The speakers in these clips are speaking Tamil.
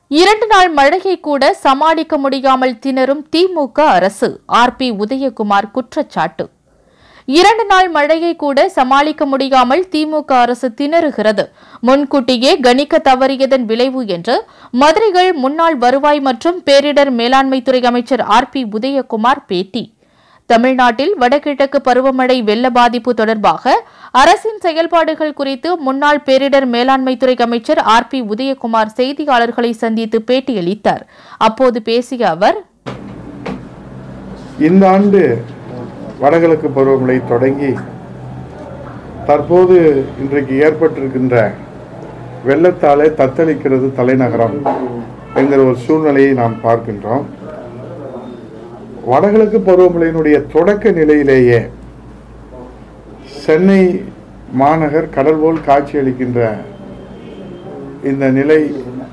இரண்டு நாள் மழையை கூட சமாளிக்க முடியாமல் திணறும் திமுக அரசு ஆர் பி உதயகுமார் குற்றச்சாட்டு இரண்டு நாள் மழையை கூட சமாளிக்க முடியாமல் திமுக அரசு திணறுகிறது முன்கூட்டியே கணிக்க தவறியதன் விளைவு என்று மதுரைகள் முன்னாள் வருவாய் மற்றும் பேரிடர் மேலாண்மைத்துறை அமைச்சர் ஆர் பி உதயகுமார் பேட்டி தமிழ்நாட்டில் வடகிழக்கு பருவமழை வெள்ள பாதிப்பு தொடர்பாக அரசின் செயல்பாடுகள் குறித்து முன்னாள் பேரிடர் மேலாண்மைத்துறை அமைச்சர் ஆர் பி உதயகுமார் செய்தியாளர்களை சந்தித்து பேட்டியளித்தார் அப்போது பேசிய அவர் இந்த ஆண்டு வடகிழக்கு பருவமழை தொடங்கி தற்போது இன்றைக்கு ஏற்பட்டிருக்கின்ற வெள்ளத்தாலே தத்தளிக்கிறது தலைநகரம் என்கிற ஒரு சூழ்நிலையை நாம் பார்க்கின்றோம் வடகிழக்கு பருவமழையினுடைய தொடக்க நிலையிலேயே சென்னை மாநகர் கடல் போல் காட்சியளிக்கின்ற இந்த நிலை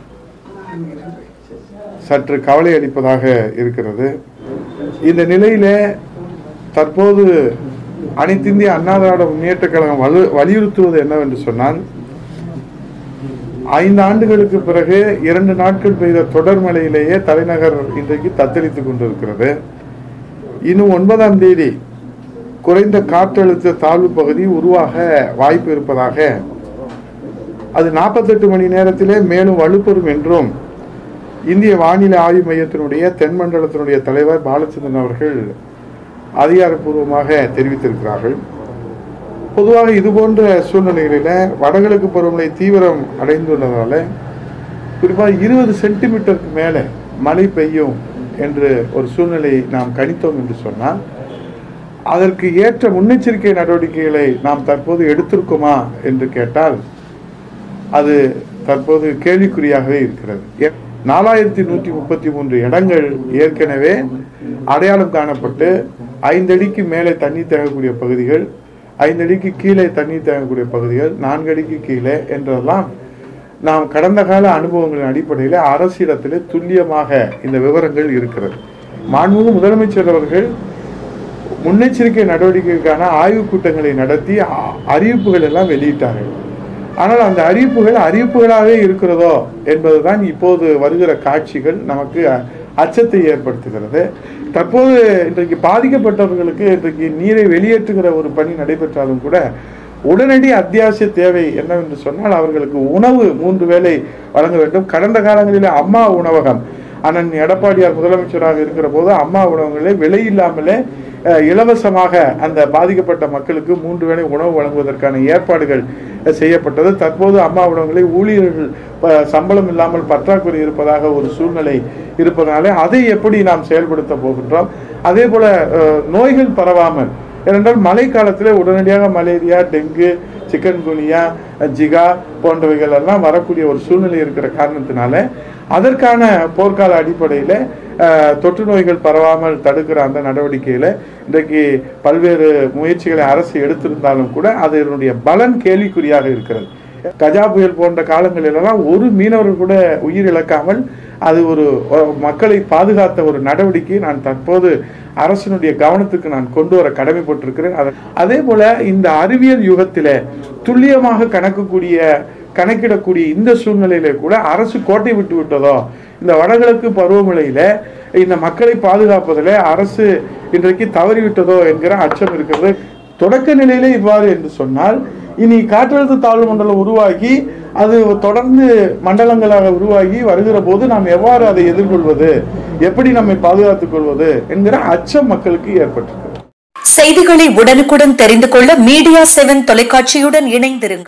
சற்று கவலை அளிப்பதாக இருக்கிறது இந்த நிலையில தற்போது அனைத்து இந்திய அண்ணா திராவிட முன்னேற்ற கழகம் வலு வலியுறுத்துவது என்னவென்று சொன்னால் ஐந்து ஆண்டுகளுக்கு பிறகு இரண்டு நாட்கள் பெய்த தொடர் மழையிலேயே தலைநகர் இன்றைக்கு தத்தளித்துக் கொண்டிருக்கிறது இன்னும் ஒன்பதாம் தேதி குறைந்த காற்றழுத்த தாழ்வு பகுதி உருவாக வாய்ப்பு இருப்பதாக அது நாற்பத்தெட்டு மணி நேரத்திலே மேலும் வலுப்பெறும் என்றும் இந்திய வானிலை ஆய்வு மையத்தினுடைய தென்மண்டலத்தினுடைய தலைவர் பாலச்சந்திரன் அவர்கள் அதிகாரப்பூர்வமாக தெரிவித்திருக்கிறார்கள் பொதுவாக இது போன்ற சூழ்நிலைகளில் வடகிழக்கு பருவமழை தீவிரம் அடைந்துள்ளதால குறிப்பாக இருபது சென்டிமீட்டருக்கு மேலே மழை பெய்யும் என்று ஒரு சூழ்நிலையை நாம் கணித்தோம் என்று சொன்னால் அதற்கு ஏற்ற முன்னெச்சரிக்கை நடவடிக்கைகளை நாம் தற்போது எடுத்திருக்கோமா என்று கேட்டால் அது தற்போது கேள்விக்குறியாகவே இருக்கிறது ஏ- நாலாயிரத்தி நூற்றி முப்பத்தி மூன்று இடங்கள் ஏற்கனவே அடையாளம் காணப்பட்டு ஐந்தடிக்கு மேலே தண்ணீர் தேங்கக்கூடிய பகுதிகள் ஐந்தடிக்கு கீழே தண்ணீர் தேங்கக்கூடிய பகுதிகள் நான்கு அடிக்கு கீழே என்றெல்லாம் நாம் கடந்த கால அனுபவங்களின் அடிப்படையில் அரசிடத்திலே துல்லியமாக இந்த விவரங்கள் இருக்கிறது மாண்புமிகு முதலமைச்சர் அவர்கள் முன்னெச்சரிக்கை நடவடிக்கைக்கான ஆய்வுக் கூட்டங்களை நடத்தி அ- அறிவிப்புகள் எல்லாம் வெளியிட்டார்கள் ஆனால் அந்த அறிவிப்புகள் அறிவிப்புகளாகவே இருக்கிறதோ என்பதுதான் இப்போது வருகிற காட்சிகள் நமக்கு அ- அச்சத்தை ஏற்படுத்துகிறது தற்போது இன்றைக்கு பாதிக்கப்பட்டவர்களுக்கு இன்றைக்கு நீரை வெளியேற்றுகிற ஒரு பணி நடைபெற்றாலும் கூட உடனடி அத்தியாவசிய தேவை என்னவென்று சொன்னால் அவர்களுக்கு உணவு மூன்று வேளை வழங்க வேண்டும் கடந்த காலங்களில் அம்மா உணவகம் அண்ணன் எடப்பாடியார் முதலமைச்சராக இருக்கிற போது அம்மா உணவகங்களே விலை இல்லாமலே அஹ், இலவசமாக அந்த பாதிக்கப்பட்ட மக்களுக்கு மூன்று வேளை உணவு வழங்குவதற்கான ஏற்பாடுகள் அஹ், செய்யப்பட்டது தற்போது அம்மா உணவகங்களை ஊழியர்கள் ப- சம்பளம் இல்லாமல் பற்றாக்குறை இருப்பதாக ஒரு சூழ்நிலை இருப்பதனாலே அதை எப்படி நாம் செயல்படுத்த போகின்றோம் அதே போல அஹ், நோய்கள் பரவாமல் ஏனென்றால் மழை காலத்தில் உடனடியாக malaria dengue chikungunya zika போன்றவைகள் எல்லாம் வரக்கூடிய ஒரு சூழ்நிலை இருக்கிற காரணத்தினால அதற்கான போர்க்கால அடிப்படையில் தொற்று நோய்கள் பரவாமல் தடுக்கிற அந்த நடவடிக்கையில் இன்றைக்கு பல்வேறு முயற்சிகளை அரசு எடுத்திருந்தாலும் கூட அதனுடைய பலன் கேள்விக்குறியாக இருக்கிறது கஜா புயல் போன்ற காலங்களிலெல்லாம் ஒரு மீனவர் கூட உயிர் இழக்காமல் அது ஒரு ஒரு மக்களை பாதுகாத்த ஒரு நடவடிக்கையை நான் தற்போது அரசினுடைய கவனத்துக்கு நான் கொண்டு வர கடமைப்பட்டிருக்கிறேன் அத- அதே போல இந்த அறிவியல் யுகத்திலே துல்லியமாக கணக்கக்கூடிய கணக்கிடக்கூடிய இந்த சூழ்நிலையில கூட அரசு கோட்டை விட்டு விட்டதோ இந்த வடகிழக்கு பருவமழையில இந்த மக்களை பாதுகாப்பதில் அரசு இன்றைக்கு தவறிவிட்டதோ என்கிற அச்சம் இருக்கிறது தொடக்க நிலையிலே இவ்வாறு என்று சொன்னால் இனி காற்றழுத்த தாழ்வு மண்டலம் உருவாகி அது தொடர்ந்து மண்டலங்களாக உருவாகி வருகிற போது நாம் எவ்வாறு அதை எதிர்கொள்வது எப்படி நம்மை பாதுகாத்துக் கொள்வது என்கிற அச்சம் மக்களுக்கு ஏற்பட்டிருக்கிறது செய்திகளை உடனுக்குடன் தெரிந்து கொள்ள மீடியா செவன் தொலைக்காட்சியுடன் இணைந்திருங்கள்